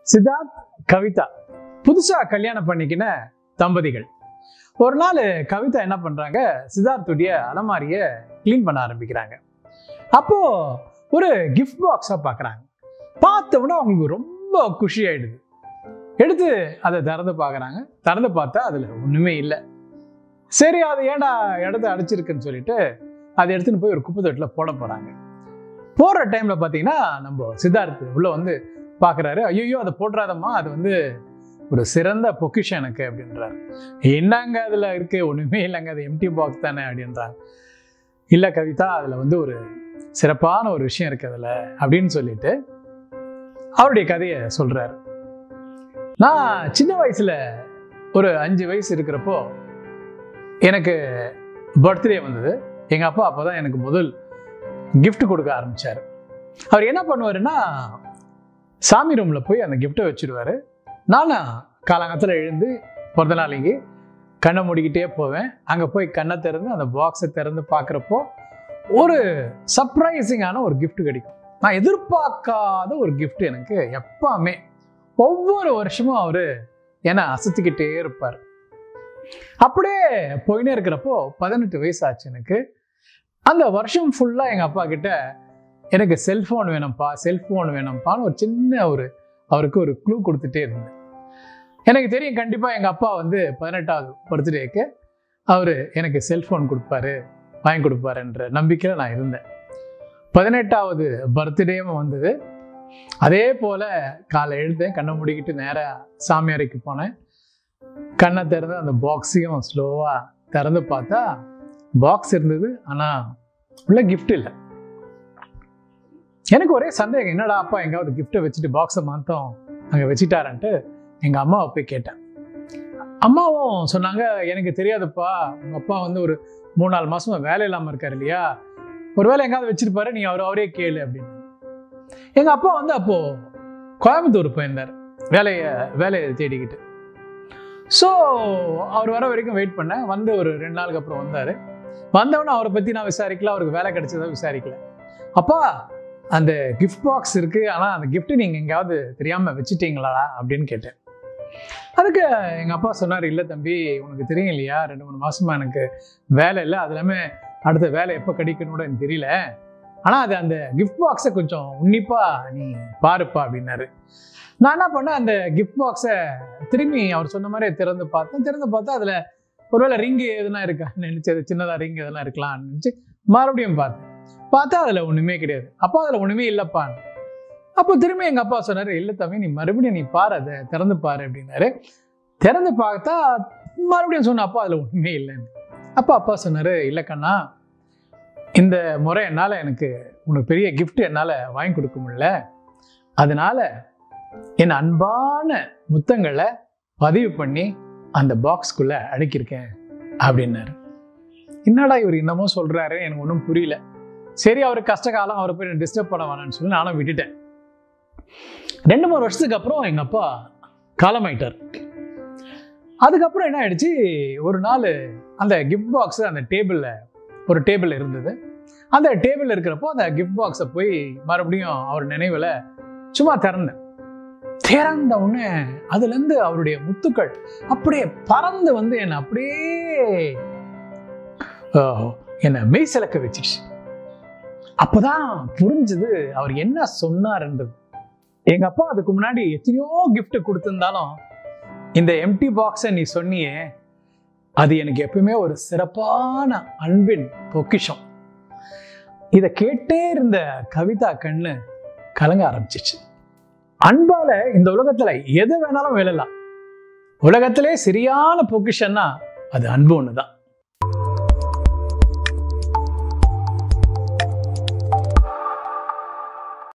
சித்தார்த் கவிதா புதுசா கல்யாணம் பண்ணிக்கின தம்பதிகள் ஒரு நாள் கவிதா என்ன பண்றாங்க சித்தார்த்துடைய அலமாரிய க்ளீன் பண்ண ஆரம்பிக்கிறாங்க அப்போ ஒரு கிஃப்ட் பாக்ஸா பார்க்கறாங்க பார்த்த உடனே அவங்களுக்கு ரொம்ப குஷி ஆயிடுது எடுத்து அதை திறந்து பார்க்கறாங்க திறந்து பார்த்தா அதுல ஒண்ணுமே இல்லை சரி அது ஏன்டா இடத்த அடிச்சிருக்குன்னு சொல்லிட்டு அதை எடுத்துன்னு போய் ஒரு குப்பை தொட்டில் போட போறாங்க போற டைம்ல பாத்தீங்கன்னா நம்ம சித்தார்த் உள்ள வந்து பார்க்குறாரு ஐயோ அதை போட்டுறாதம்மா அது வந்து ஒரு சிறந்த பொக்கிஷம் எனக்கு அப்படின்றாரு என்னங்க அதில் இருக்கு ஒன்றுமே இல்லைங்க அது எம்டி பாக்ஸ் தானே அப்படின்றாங்க இல்லை கவிதா அதில் வந்து ஒரு சிறப்பான ஒரு விஷயம் இருக்கு அதில் அப்படின்னு சொல்லிட்டு அவருடைய கதையை சொல்றாரு நான் சின்ன வயசுல ஒரு அஞ்சு வயசு இருக்கிறப்போ எனக்கு பர்த்டே வந்தது எங்கள் அப்பா அப்போ தான் எனக்கு முதல் gift கொடுக்க ஆரம்பிச்சார் அவர் என்ன பண்ணுவாருன்னா சாமி ரூமில் போய் அந்த கிஃப்ட்டை வச்சுருவாரு நானும் காலங்காலத்தில் எழுந்து பிறந்த நாளைக்கு கண்ணை மூடிக்கிட்டே போவேன் அங்கே போய் கண்ணை திறந்து அந்த பாக்ஸை திறந்து பார்க்குறப்போ ஒரு சர்ப்ரைசிங்கான ஒரு gift கிடைக்கும் நான் எதிர்பார்க்காத ஒரு gift எனக்கு எப்பவுமே ஒவ்வொரு வருஷமும் அவர் என்னை அசத்திக்கிட்டே இருப்பார் அப்படியே போயினே இருக்கிறப்போ பதினெட்டு வயசு ஆச்சு எனக்கு அந்த வருஷம் ஃபுல்லாக எங்கள் அப்பா கிட்ட எனக்கு செல்ஃபோன் வேணும்ப்பா செல்ஃபோன் வேணும்ப்பான்னு ஒரு சின்ன ஒரு அவருக்கு ஒரு க்ளூ கொடுத்துட்டே இருந்தேன் எனக்கு தெரியும் கண்டிப்பாக எங்கள் அப்பா வந்து பதினெட்டாவது பர்த்டேக்கு அவர் எனக்கு செல்ஃபோன் கொடுப்பாரு வாங்கி கொடுப்பாருன்ற நம்பிக்கையில் நான் இருந்தேன் பதினெட்டாவது பர்த்டேவும் வந்தது அதே போல் காலை எழுந்தேன் கண்ணை மூடிக்கிட்டு நேராக சாமி அறைக்கு போனேன் கண்ணை திறந்து அந்த பாக்ஸையும் ஸ்லோவாக திறந்து பார்த்தா பாக்ஸ் இருந்தது ஆனால் உள்ள gift இல்லை எனக்கு ஒரே சந்தேகம் என்னடா அப்பா எங்காவது கிஃப்ட்டை வச்சுட்டு பாக்ஸை மாத்தம் அங்கே வச்சுட்டாரன்ட்டு எங்கள் அம்மாவை போய் கேட்டேன் அம்மாவும் சொன்னாங்க எனக்கு தெரியாதுப்பா உங்கள் அப்பா வந்து ஒரு மூணு நாலு மாசமா வேலை இல்லாமல் இருக்கார் இல்லையா ஒருவேளை எங்காவது வச்சிருப்பாரு நீ அவர் அவரே கேளு அப்படின்னு எங்கள் அப்பா வந்து அப்போது கோயம்புத்தூர் போயிருந்தார் வேலையை வேலையை தேடிக்கிட்டு ஸோ அவர் வர வரைக்கும் வெயிட் பண்ணேன் வந்து ஒரு ரெண்டு நாளுக்கு அப்புறம் வந்தார் வந்தவொடனே அவரை பற்றி நான் விசாரிக்கல அவருக்கு வேலை கிடைச்சதா விசாரிக்கல அப்பா அந்த கிஃப்ட் பாக்ஸ் இருக்கு ஆனால் அந்த gift நீங்கள் எங்கேயாவது தெரியாமல் வச்சுட்டீங்களா அப்படின்னு கேட்டேன் அதுக்கு எங்கள் அப்பா சொன்னார் இல்லை தம்பி உனக்கு தெரியும் இல்லையா ரெண்டு மூணு மாசமா எனக்கு வேலை இல்லை அது எல்லாமே அடுத்த வேலை எப்போ கிடைக்கணும் கூட எனக்கு தெரியல ஆனால் அது அந்த கிஃப்ட் பாக்ஸை கொஞ்சம் உன்னிப்பாக நீ பாருப்பா அப்படின்னாரு நான் என்ன பண்ணேன் அந்த கிஃப்ட் பாக்ஸை திரும்பி அவர் சொன்ன மாதிரி திறந்து பார்த்தேன் திறந்து பார்த்தா அதில் ஒருவேளை ரிங்கு எதுனா இருக்கா நினச்சி அது சின்னதாக ரிங் எதுனா இருக்கலாம்னு நினச்சி மறுபடியும் பார்த்தேன் பார்த்தா அதில் ஒன்றுமே கிடையாது அப்பா அதில் ஒன்றுமே இல்லைப்பா அப்போ திரும்பி எங்கள் அப்பா சொன்னார் இல்லை தம்பி நீ மறுபடியும் நீ பாரு அதை திறந்து பாரு அப்படின்னாரு திறந்து பார்த்தா மறுபடியும் சொன்ன அப்பா அதில் ஒன்றுமே இல்லைன்னு அப்பா அப்பா சொன்னார் இல்லை கண்ணா இந்த முறை என்னால் எனக்கு உனக்கு பெரிய gift என்னால் வாங்கி கொடுக்க முடியல அதனால என் அன்பான முத்தங்களை பதிவு பண்ணி அந்த பாக்ஸ்க்குள்ளே அடக்கியிருக்கேன் அப்படின்னாரு என்னடா இவர் இன்னமும் சொல்கிறாரு எனக்கு ஒன்றும் புரியல சரி அவர் கஷ்ட காலம் அவரை போய் டிஸ்டர்ப் பண்ண வேணாம்னு சொல்லி நானும் விட்டுட்டேன் ரெண்டு மூணு வருஷத்துக்கு அப்புறம் எங்கள் அப்பா காலமாயிட்டார் அதுக்கப்புறம் என்ன ஆயிடுச்சு ஒரு நாள் அந்த கிஃப்ட் பாக்ஸ் அந்த டேபிளில் ஒரு டேபிள் இருந்தது அந்த டேபிள் இருக்கிறப்போ அந்த கிஃப்ட் பாக்ஸை போய் மறுபடியும் அவர் நினைவில் சும்மா திறந்தேன் திறந்த உடனே அதுலேருந்து அவருடைய முத்துக்கள் அப்படியே பறந்து வந்து என்னை அப்படியே ஆஹ், என்னை மெய் சிலக்க வச்சிருச்சு அப்பதான் புரிஞ்சது அவர் என்ன சொன்னார்ன்றது எங்க அப்பா அதுக்கு முன்னாடி எத்தனையோ gift கொடுத்திருந்தாலும் இந்த எம்டி பாக்ஸை நீ சொன்னியே அது எனக்கு எப்பவுமே ஒரு சிறப்பான அன்பின் பொக்கிஷம் இதை கேட்டே இருந்த கவிதா கண்ணு கலங்க ஆரம்பிச்சிச்சு அன்பால இந்த உலகத்துல எது வேணாலும் விழலாம் உலகத்திலே சரியான பொக்கிஷன்னா அது அன்பு ஒண்ணுதான்